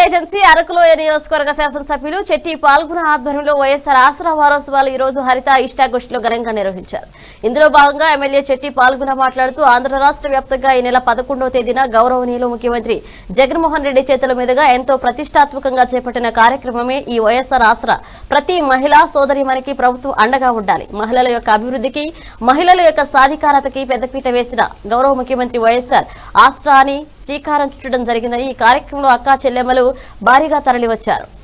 agency అరకులోయ నియోజకవర్గ శాసనసభ్యులు చెట్టి పాల్గొన ఆధ్వర్యంలో వైఎస్ఆర్ ఆసరా వారోత్సవాలు ఈ రోజు హరిత ఇష్టాగోష్ఠిలో ఘనంగా నిర్వహించారు ఇందులో భాగంగా ఎమ్మెల్యే చెట్టి పాల్గొన మాట్లాడుతూ ఆంధ్ర రాష్ట్ర వ్యాప్తంగా ఈ నెల పదకొండవ తేదీన గౌరవనీయులు ముఖ్యమంత్రి జగన్మోహన్ రెడ్డి చేతుల మీదుగా ఎంతో ప్రతిష్టాత్మకంగా చేపట్టిన కార్యక్రమమే ఈ వైఎస్ఆర్ ఆసరా ప్రతి మహిళా సోదరిమణికి ప్రభుత్వం అండగా ఉండాలి మహిళల యొక్క అభివృద్ధికి మహిళల యొక్క సాధికారతకి పెద్దపీట వేసిన గౌరవ ముఖ్యమంత్రి వైఎస్ఆర్ ఆసరా అని శ్రీకారం చుట్టడం జరిగిందని ఈ కార్యక్రమంలో అక్కా చెల్లెమ్మలు భారీగా తరలివచ్చారు